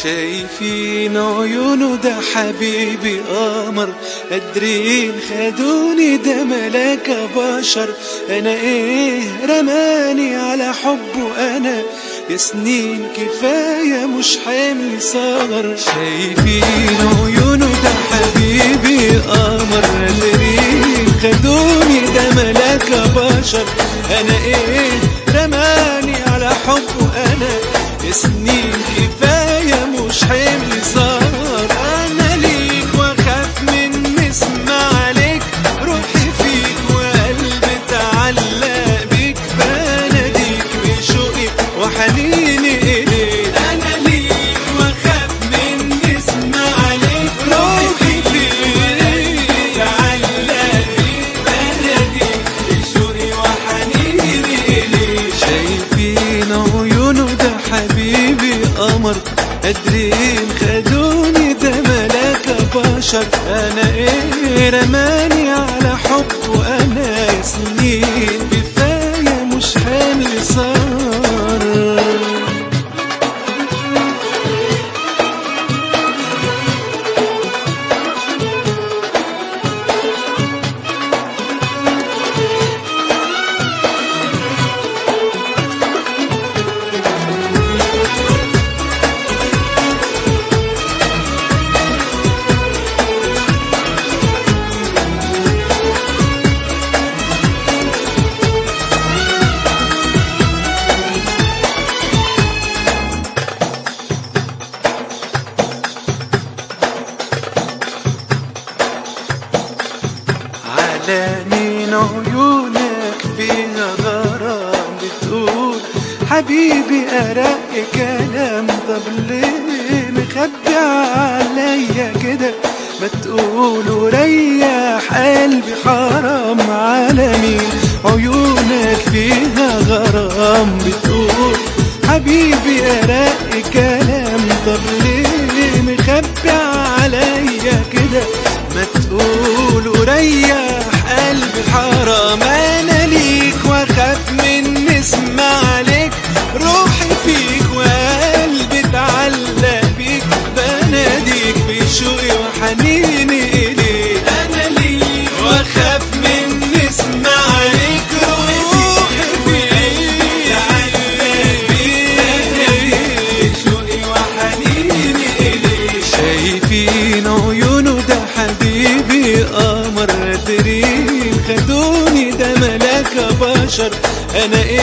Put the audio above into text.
شايفين عيونه ده حبيبي قمر قادرين خدوني ده ملاك بشر انا ايه رماني على حبه انا يا سنين كفاية مش حمل صغر شايفين عيونه ده حبيبي قمر قادرين خدوني ده ملاك بشر انا ايه رماني على حبه انا يا سنين كفاية مش حمل صار انا ليك واخاف من اسمع عليك روحي فيك وقلبي اتعلق بيك بناديك بشوقي وحنيني اليك انا ليك واخاف من اسمع عليك روحي فيك وقلبي اتعلق بيك بناديك بشوقي وحنيني اليك شايفين عيونه ده حبيبي قمر قادرين خدوني ده ملاك بشر انا ايه رماني على حب وانا سنين كفايه مش حمل صار على مين عيونك فيها غرام بتقول حبيبي أرق كلام طب ليه مخبي عليا كده ما تقول وريح قلبي حرام على مين عيونك فيها غرام بتقول حبيبي أرق كلام طب ليه مخبي عليا كده ما تقول وريح قلبي حرام انا ليك واخاف من اسمع عليك روحي فيك وقلبي اتعلق بيك بناديك بشوقي وحنيني اليك انا ليك واخاف من اسمع عليك روحي فيك اتعلق بيك بشوقي وحنيني اليك شايفين عيونه ده حبيبي قمر قادرين خدوني ده ملاك بشر انا